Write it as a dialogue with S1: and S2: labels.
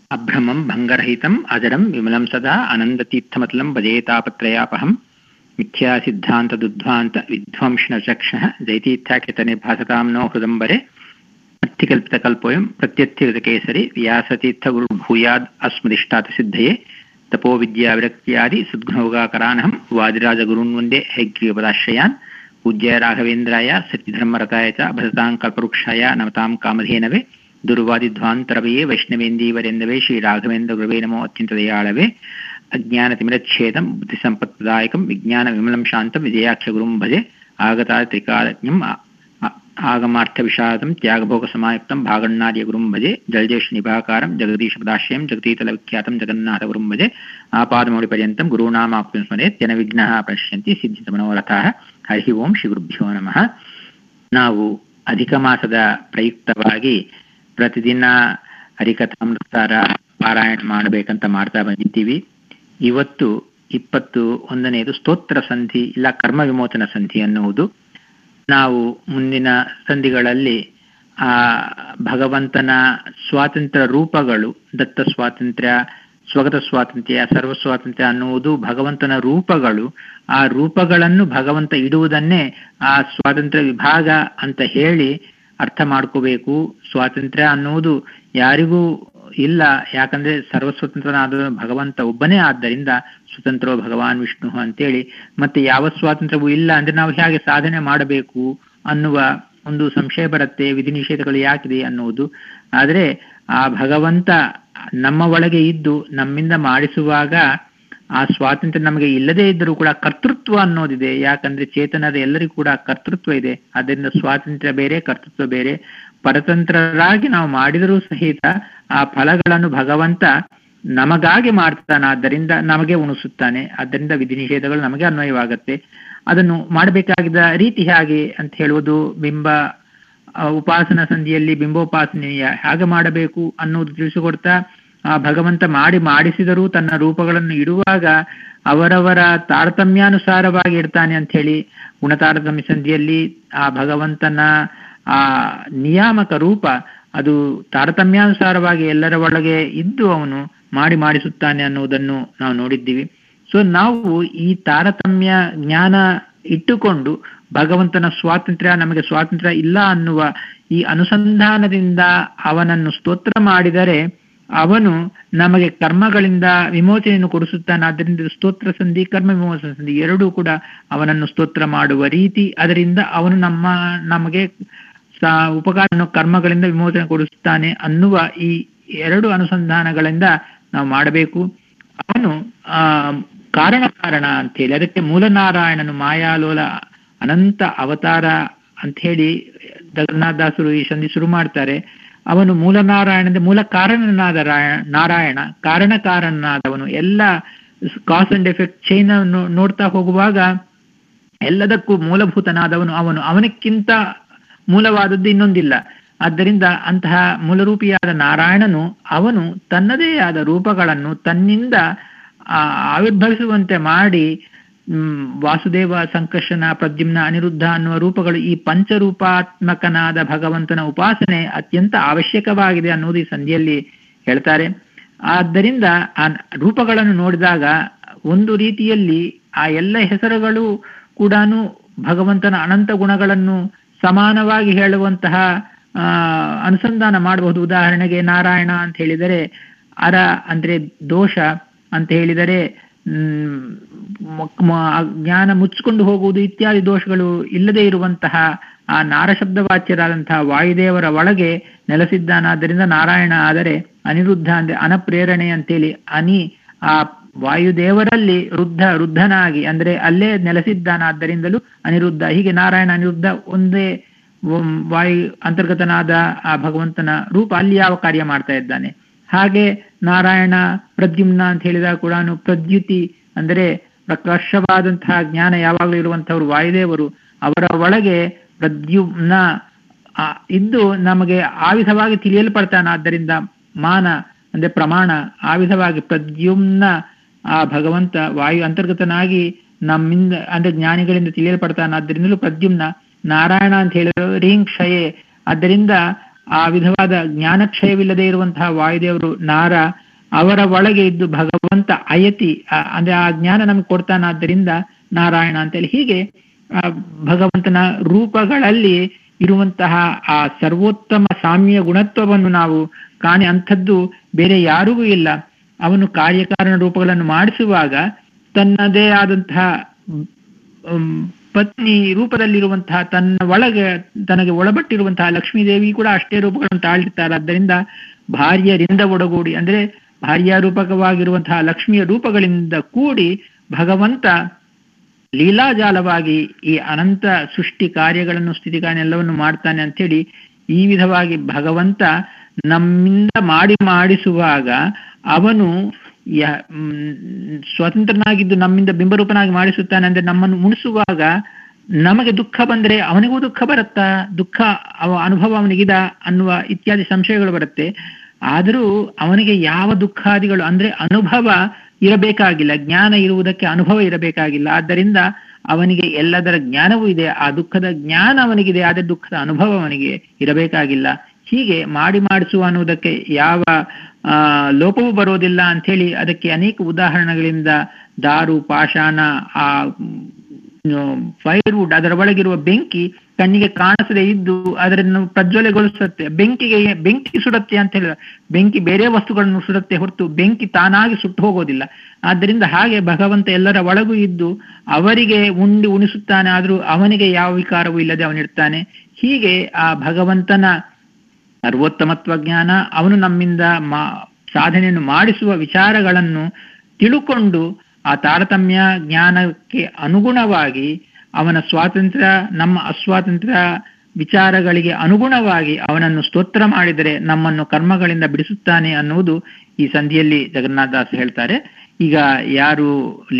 S1: अभ्रमं भङ्गरहितम् अजरं विमलं सदा अनन्दतीर्थमतलं भजेतापत्रयापहं मिथ्यासिद्धान्तदुद्ध्वान्तविध्वंसनचक्षः जयतीर्थाख्यतनिर्भासतां नो हृदम्बरे अत्थिकल्पितकल्पोऽयं प्रत्यत्थिगतकेसरि व्यासतीर्थगुरुर्भूयाद् अस्मदिष्टातसिद्धये तपोविद्याविरक्त्यादि सद्गुणौगाकरानहं वादिराजगुरून् वन्दे हैग्रीयपदाश्रयान् पूज्याय राघवेन्द्राय सत्यधर्मरताय च भजतां कल्पवृक्षाय नमतां कामधेनवे ದುರ್ವಾದಿಧ್ವಾಂತರವೇ ವೈಷ್ಣವೇಂದೀವರೆಂದವೇ ಶ್ರೀ ರಾಘವೇಂದ್ರ ಗುರುವೇ ನಮೋ ಅತ್ಯಂತ ದಯಾಳವೇ ಅಜ್ಞಾನತಿಮಿರಚ್ಛೇದಂ ಬುದ್ಧಿಸಂಪತ್ಪ್ರದಾಯಕಂ ವಿಜ್ಞಾನ ವಿಮಲಂ ಶಾಂತಂ ವಿಜಯಾಖ್ಯ ಗುರುಂ ಭಜೆ ಆಗತಾ ತ್ರಿಕಾಲಜ್ಞಂ ಆಗಮಾರ್ಥ ವಿಷಾದಂ ತ್ಯಾಗಭೋಗ ಸಮಾಯುಕ್ತಂ ಭಾಗಣ್ಣಾರ್ಯ ಗುರುಂ ಭಜೆ ಜಲಜೇಶ ನಿಭಾಕಾರಂ ಜಗದೀಶ ಪದಾಶ್ರಯಂ ಜಗತೀತಲ ವಿಖ್ಯಾತಂ ಜಗನ್ನಾಥ ಗುರುಂ ಭಜೆ ಆಪಾದಮೌಳಿ ಪರ್ಯಂತಂ ಗುರುನಾಮಾಪ್ತಿಂ ಸ್ಮರೆತ್ ಜನ ವಿಘ್ನಃ ಪಶ್ಯಂತಿ ಸಿದ್ಧಿತ ಮನೋರಥಾಃ ಹರಿ ಓಂ ಶ್ರೀ ಗುರುಭ್ಯೋ ನಮಃ ನಾವು ಅಧಿಕ ಮಾಸದ ಪ್ರಯುಕ್ತವಾಗಿ ಪ್ರತಿದಿನ ಹರಿಕಥಾಮೃತಾರ ಪಾರಾಯಣ ಮಾಡಬೇಕಂತ ಮಾಡ್ತಾ ಬಂದಿದ್ದೀವಿ ಇವತ್ತು ಇಪ್ಪತ್ತು ಒಂದನೆಯದು ಸ್ತೋತ್ರ ಸಂಧಿ ಇಲ್ಲ ಕರ್ಮ ವಿಮೋಚನ ಸಂಧಿ ಅನ್ನುವುದು ನಾವು ಮುಂದಿನ ಸಂಧಿಗಳಲ್ಲಿ ಆ ಭಗವಂತನ ಸ್ವಾತಂತ್ರ್ಯ ರೂಪಗಳು ದತ್ತ ಸ್ವಾತಂತ್ರ್ಯ ಸ್ವಗತ ಸ್ವಾತಂತ್ರ್ಯ ಸರ್ವ ಸ್ವಾತಂತ್ರ್ಯ ಅನ್ನುವುದು ಭಗವಂತನ ರೂಪಗಳು ಆ ರೂಪಗಳನ್ನು ಭಗವಂತ ಇಡುವುದನ್ನೇ ಆ ಸ್ವಾತಂತ್ರ್ಯ ವಿಭಾಗ ಅಂತ ಹೇಳಿ ಅರ್ಥ ಮಾಡ್ಕೋಬೇಕು ಸ್ವಾತಂತ್ರ್ಯ ಅನ್ನುವುದು ಯಾರಿಗೂ ಇಲ್ಲ ಯಾಕಂದ್ರೆ ಸರ್ವಸ್ವತಂತ್ರನಾದ ಭಗವಂತ ಒಬ್ಬನೇ ಆದ್ದರಿಂದ ಸ್ವತಂತ್ರೋ ಭಗವಾನ್ ವಿಷ್ಣು ಅಂತೇಳಿ ಮತ್ತೆ ಯಾವ ಸ್ವಾತಂತ್ರ್ಯವೂ ಇಲ್ಲ ಅಂದ್ರೆ ನಾವು ಹೇಗೆ ಸಾಧನೆ ಮಾಡಬೇಕು ಅನ್ನುವ ಒಂದು ಸಂಶಯ ಬರುತ್ತೆ ವಿಧಿ ನಿಷೇಧಗಳು ಯಾಕಿದೆ ಅನ್ನುವುದು ಆದ್ರೆ ಆ ಭಗವಂತ ನಮ್ಮ ಒಳಗೆ ಇದ್ದು ನಮ್ಮಿಂದ ಮಾಡಿಸುವಾಗ ಆ ಸ್ವಾತಂತ್ರ್ಯ ನಮಗೆ ಇಲ್ಲದೇ ಇದ್ದರೂ ಕೂಡ ಕರ್ತೃತ್ವ ಅನ್ನೋದಿದೆ ಯಾಕಂದ್ರೆ ಚೇತನದ ಎಲ್ಲರಿಗೂ ಕೂಡ ಕರ್ತೃತ್ವ ಇದೆ ಅದರಿಂದ ಸ್ವಾತಂತ್ರ್ಯ ಬೇರೆ ಕರ್ತೃತ್ವ ಬೇರೆ ಪರತಂತ್ರರಾಗಿ ನಾವು ಮಾಡಿದರೂ ಸಹಿತ ಆ ಫಲಗಳನ್ನು ಭಗವಂತ ನಮಗಾಗಿ ಮಾಡ್ತಾನಾದ್ದರಿಂದ ನಮಗೆ ಉಣಿಸುತ್ತಾನೆ ಆದ್ದರಿಂದ ವಿಧಿ ನಿಷೇಧಗಳು ನಮಗೆ ಅನ್ವಯವಾಗತ್ತೆ ಅದನ್ನು ಮಾಡಬೇಕಾಗಿದ್ದ ರೀತಿ ಹೇಗೆ ಅಂತ ಹೇಳುವುದು ಬಿಂಬ ಉಪಾಸನ ಸಂಧಿಯಲ್ಲಿ ಬಿಂಬೋಪಾಸನೆಯ ಹೇಗೆ ಮಾಡಬೇಕು ಅನ್ನೋದು ತಿಳಿಸಿಕೊಡ್ತಾ ಆ ಭಗವಂತ ಮಾಡಿ ಮಾಡಿಸಿದರೂ ತನ್ನ ರೂಪಗಳನ್ನು ಇಡುವಾಗ ಅವರವರ ತಾರತಮ್ಯಾನುಸಾರವಾಗಿ ಇಡ್ತಾನೆ ಅಂತ ಹೇಳಿ ಗುಣತಾರತಮ್ಯ ಸಂಧಿಯಲ್ಲಿ ಆ ಭಗವಂತನ ಆ ನಿಯಾಮಕ ರೂಪ ಅದು ತಾರತಮ್ಯಾನುಸಾರವಾಗಿ ಎಲ್ಲರ ಒಳಗೆ ಇದ್ದು ಅವನು ಮಾಡಿ ಮಾಡಿಸುತ್ತಾನೆ ಅನ್ನುವುದನ್ನು ನಾವು ನೋಡಿದ್ದೀವಿ ಸೊ ನಾವು ಈ ತಾರತಮ್ಯ ಜ್ಞಾನ ಇಟ್ಟುಕೊಂಡು ಭಗವಂತನ ಸ್ವಾತಂತ್ರ್ಯ ನಮಗೆ ಸ್ವಾತಂತ್ರ್ಯ ಇಲ್ಲ ಅನ್ನುವ ಈ ಅನುಸಂಧಾನದಿಂದ ಅವನನ್ನು ಸ್ತೋತ್ರ ಮಾಡಿದರೆ ಅವನು ನಮಗೆ ಕರ್ಮಗಳಿಂದ ವಿಮೋಚನೆಯನ್ನು ಕೊಡಿಸುತ್ತಾನೆ ಆದ್ದರಿಂದ ಸ್ತೋತ್ರ ಸಂಧಿ ಕರ್ಮ ವಿಮೋಚನ ಸಂಧಿ ಎರಡೂ ಕೂಡ ಅವನನ್ನು ಸ್ತೋತ್ರ ಮಾಡುವ ರೀತಿ ಅದರಿಂದ ಅವನು ನಮ್ಮ ನಮಗೆ ಉಪಕಾರ ಕರ್ಮಗಳಿಂದ ವಿಮೋಚನೆ ಕೊಡಿಸುತ್ತಾನೆ ಅನ್ನುವ ಈ ಎರಡು ಅನುಸಂಧಾನಗಳಿಂದ ನಾವು ಮಾಡಬೇಕು ಅವನು ಆ ಕಾರಣ ಕಾರಣ ಅಂತ ಹೇಳಿ ಅದಕ್ಕೆ ಮೂಲನಾರಾಯಣನು ಮಾಯಾಲೋಲ ಅನಂತ ಅವತಾರ ಅಂತ ಹೇಳಿ ಜಗನ್ನಾಥದಾಸರು ಈ ಸಂಧಿ ಶುರು ಮಾಡ್ತಾರೆ ಅವನು ಮೂಲನಾರಾಯಣ ಮೂಲ ಕಾರಣನಾದ ನಾರಾಯಣ ಕಾರಣ ಕಾರಣನಾದವನು ಎಲ್ಲ ಕಾಸ್ ಅಂಡ್ ಎಫೆಕ್ಟ್ ಚೈನ್ ಅನ್ನು ನೋಡ್ತಾ ಹೋಗುವಾಗ ಎಲ್ಲದಕ್ಕೂ ಮೂಲಭೂತನಾದವನು ಅವನು ಅವನಕ್ಕಿಂತ ಮೂಲವಾದದ್ದು ಇನ್ನೊಂದಿಲ್ಲ ಆದ್ದರಿಂದ ಅಂತಹ ಮೂಲರೂಪಿಯಾದ ನಾರಾಯಣನು ಅವನು ತನ್ನದೇ ಆದ ರೂಪಗಳನ್ನು ತನ್ನಿಂದ ಆವಿರ್ಭವಿಸುವಂತೆ ಮಾಡಿ ವಾಸುದೇವ ಸಂಕರ್ಷಣ ಪ್ರದ್ಯುಮ್ನ ಅನಿರುದ್ಧ ಅನ್ನುವ ರೂಪಗಳು ಈ ಪಂಚರೂಪಾತ್ಮಕನಾದ ಭಗವಂತನ ಉಪಾಸನೆ ಅತ್ಯಂತ ಅವಶ್ಯಕವಾಗಿದೆ ಅನ್ನೋದು ಈ ಸಂಧಿಯಲ್ಲಿ ಹೇಳ್ತಾರೆ ಆದ್ದರಿಂದ ಆ ರೂಪಗಳನ್ನು ನೋಡಿದಾಗ ಒಂದು ರೀತಿಯಲ್ಲಿ ಆ ಎಲ್ಲ ಹೆಸರುಗಳು ಕೂಡ ಭಗವಂತನ ಅನಂತ ಗುಣಗಳನ್ನು ಸಮಾನವಾಗಿ ಹೇಳುವಂತಹ ಆ ಅನುಸಂಧಾನ ಮಾಡಬಹುದು ಉದಾಹರಣೆಗೆ ನಾರಾಯಣ ಅಂತ ಹೇಳಿದರೆ ಅರ ಅಂದ್ರೆ ದೋಷ ಅಂತ ಹೇಳಿದರೆ ಜ್ಞಾನ ಮುಚ್ಚಿಕೊಂಡು ಹೋಗುವುದು ಇತ್ಯಾದಿ ದೋಷಗಳು ಇಲ್ಲದೆ ಇರುವಂತಹ ಆ ನಾರಶಬ್ದವಾಚ್ಯರಾದಂತಹ ವಾಯುದೇವರ ಒಳಗೆ ನೆಲೆಸಿದ್ದಾನಾದ್ದರಿಂದ ನಾರಾಯಣ ಆದರೆ ಅನಿರುದ್ಧ ಅಂದ್ರೆ ಅನಪ್ರೇರಣೆ ಅಂತೇಳಿ ಅನಿ ಆ ವಾಯುದೇವರಲ್ಲಿ ವೃದ್ಧ ವೃದ್ಧನಾಗಿ ಅಂದ್ರೆ ಅಲ್ಲೇ ನೆಲೆಸಿದ್ದಾನಾದ್ದರಿಂದಲೂ ಅನಿರುದ್ಧ ಹೀಗೆ ನಾರಾಯಣ ಅನಿರುದ್ಧ ಒಂದೇ ವಾಯು ಅಂತರ್ಗತನಾದ ಆ ಭಗವಂತನ ರೂಪ ಅಲ್ಲಿ ಯಾವ ಕಾರ್ಯ ಮಾಡ್ತಾ ಇದ್ದಾನೆ ಹಾಗೆ ನಾರಾಯಣ ಪ್ರದ್ಯುಮ್ನ ಅಂತ ಹೇಳಿದಾಗ ಕೂಡ ಪ್ರದ್ಯುತಿ ಅಂದರೆ ಪ್ರಕರ್ಷವಾದಂತಹ ಜ್ಞಾನ ಯಾವಾಗಲೂ ಇರುವಂತಹವರು ವಾಯುದೇವರು ಅವರ ಒಳಗೆ ಪ್ರದ್ಯುಮ್ನ ಇದ್ದು ನಮಗೆ ಆ ವಿಧವಾಗಿ ತಿಳಿಯಲ್ಪಡ್ತಾನಾದ್ದರಿಂದ ಮಾನ ಅಂದ್ರೆ ಪ್ರಮಾಣ ಆ ವಿಧವಾಗಿ ಪ್ರದ್ಯುಮ್ನ ಆ ಭಗವಂತ ವಾಯು ಅಂತರ್ಗತನಾಗಿ ನಮ್ಮಿಂದ ಅಂದ್ರೆ ಜ್ಞಾನಿಗಳಿಂದ ತಿಳಿಯಲ್ಪಡ್ತಾನಾದ್ದರಿಂದಲೂ ಪ್ರದ್ಯುಮ್ನ ನಾರಾಯಣ ಅಂತ ಹೇಳಿದ್ರು ರೀಂಗ್ ಕ್ಷಯೆ ಆದ್ದರಿಂದ ಆ ವಿಧವಾದ ಜ್ಞಾನಕ್ಷಯವಿಲ್ಲದೆ ಇರುವಂತಹ ವಾಯುದೇವರು ನಾರ ಅವರ ಒಳಗೆ ಇದ್ದು ಭಗವಂತ ಅಯತಿ ಆ- ಅಂದ್ರೆ ಆ ಜ್ಞಾನ ನಮಗೆ ಕೊಡ್ತಾನಾದ್ದರಿಂದ ನಾರಾಯಣ ಅಂತೇಳಿ ಹೀಗೆ ಆ ಭಗವಂತನ ರೂಪಗಳಲ್ಲಿ ಇರುವಂತಹ ಆ ಸರ್ವೋತ್ತಮ ಸಾಮ್ಯ ಗುಣತ್ವವನ್ನು ನಾವು ಕಾಣಿ ಅಂಥದ್ದು ಬೇರೆ ಯಾರಿಗೂ ಇಲ್ಲ ಅವನು ಕಾರ್ಯಕಾರಣ ರೂಪಗಳನ್ನು ಮಾಡಿಸುವಾಗ ತನ್ನದೇ ಆದಂತಹ ಉಮ್, ಪತ್ನಿ ರೂಪದಲ್ಲಿರುವಂತಹ ತನ್ನ ಒಳಗೆ ತನಗೆ ಒಳಪಟ್ಟಿರುವಂತಹ ಲಕ್ಷ್ಮೀ ದೇವಿ ಕೂಡ ಅಷ್ಟೇ ರೂಪಗಳನ್ನು ತಾಳಿರ್ತಾರೆ ಆದ್ದರಿಂದ ಭಾರ್ಯರಿಂದ ಒಡಗೂಡಿ ಅಂದ್ರೆ ಭಾರ್ಯ ರೂಪಕವಾಗಿರುವಂತಹ ಲಕ್ಷ್ಮಿಯ ರೂಪಗಳಿಂದ ಕೂಡಿ ಭಗವಂತ ಲೀಲಾಜಾಲವಾಗಿ ಈ ಅನಂತ ಸೃಷ್ಟಿ ಕಾರ್ಯಗಳನ್ನು ಸ್ಥಿತಿಗಳನ್ನೆಲ್ಲವನ್ನು ಮಾಡ್ತಾನೆ ಅಂಥೇಳಿ ಈ ವಿಧವಾಗಿ ಭಗವಂತ ನಮ್ಮಿಂದ ಮಾಡಿ ಮಾಡಿಸುವಾಗ ಅವನು ಯ- ಮ್, ಸ್ವತಂತ್ರನಾಗಿದ್ದು ನಮ್ಮಿಂದ ಬಿಂಬರೂಪನಾಗಿ ಮಾಡಿಸುತ್ತಾನೆ ಅಂದ್ರೆ ನಮ್ಮನ್ನು ಮುಣಿಸುವಾಗ ನಮಗೆ ದುಃಖ ಬಂದ್ರೆ ಅವನಿಗೂ ದುಃಖ ಬರುತ್ತಾ ದುಃಖ ಅವ ಅನುಭವ ಅವನಿಗಿದ ಅನ್ನುವ ಇತ್ಯಾದಿ ಸಂಶಯಗಳು ಬರುತ್ತೆ ಆದರೂ ಅವನಿಗೆ ಯಾವ ದುಃಖಾದಿಗಳು ಅಂದ್ರೆ ಅನುಭವ ಇರಬೇಕಾಗಿಲ್ಲ ಜ್ಞಾನ ಇರುವುದಕ್ಕೆ ಅನುಭವ ಇರಬೇಕಾಗಿಲ್ಲ ಆದ್ದರಿಂದ ಅವನಿಗೆ ಎಲ್ಲದರ ಜ್ಞಾನವೂ ಇದೆ ಆ ದುಃಖದ ಜ್ಞಾನ ಅವನಿಗಿದೆ ಆದರೆ ದುಃಖದ ಅನುಭವ ಅವನಿಗೆ ಇರಬೇಕಾಗಿಲ್ಲ ಹೀಗೆ ಮಾಡಿ ಮಾಡಿಸುವ ಅನ್ನುವುದಕ್ಕೆ ಯಾವ ಆ, ಲೋಪವೂ ಬರೋದಿಲ್ಲ ಅಂಥೇಳಿ ಅದಕ್ಕೆ ಅನೇಕ ಉದಾಹರಣೆಗಳಿಂದ ದಾರು ಪಾಷಾಣ ಆ ಫೈರ್ವುಡ್ ಅದರ ಒಳಗಿರುವ ಬೆಂಕಿ ಕಣ್ಣಿಗೆ ಕಾಣಿಸದೇ ಇದ್ದು ಅದನ್ನು ಪ್ರಜ್ವಲೆಗೊಳಿಸುತ್ತೆ ಬೆಂಕಿಗೆ ಬೆಂಕಿ ಸುಡುತ್ತೆ ಅಂತ ಹೇಳಿದ ಬೆಂಕಿ ಬೇರೆ ವಸ್ತುಗಳನ್ನು ಸುಡುತ್ತೆ ಹೊರತು ಬೆಂಕಿ ತಾನಾಗಿ ಸುಟ್ಟು ಹೋಗೋದಿಲ್ಲ ಆದ್ದರಿಂದ ಹಾಗೆ ಭಗವಂತ ಎಲ್ಲರ ಒಳಗೂ ಇದ್ದು ಅವರಿಗೆ ಉಂಡಿ ಉಣಿಸುತ್ತಾನೆ ಆದರೂ ಅವನಿಗೆ ಯಾವ ವಿಕಾರವೂ ಇಲ್ಲದೆ ಅವನಿರ್ತಾನೆ ಹೀಗೆ ಆ ಭಗವಂತನ ಸರ್ವೋತ್ತಮತ್ವ ಜ್ಞಾನ ಅವನು ನಮ್ಮಿಂದ ಮಾ ಸಾಧನೆಯನ್ನು ಮಾಡಿಸುವ ವಿಚಾರಗಳನ್ನು ತಿಳುಕೊಂಡು ಆ ತಾರತಮ್ಯ ಜ್ಞಾನಕ್ಕೆ ಅನುಗುಣವಾಗಿ ಅವನ ಸ್ವಾತಂತ್ರ್ಯ ನಮ್ಮ ಅಸ್ವಾತಂತ್ರ್ಯ ವಿಚಾರಗಳಿಗೆ ಅನುಗುಣವಾಗಿ ಅವನನ್ನು ಸ್ತೋತ್ರ ಮಾಡಿದರೆ ನಮ್ಮನ್ನು ಕರ್ಮಗಳಿಂದ ಬಿಡಿಸುತ್ತಾನೆ ಅನ್ನುವುದು ಈ ಸಂಧಿಯಲ್ಲಿ ಜಗನ್ನಾಥದಾಸ್ ಹೇಳ್ತಾರೆ ಈಗ ಯಾರು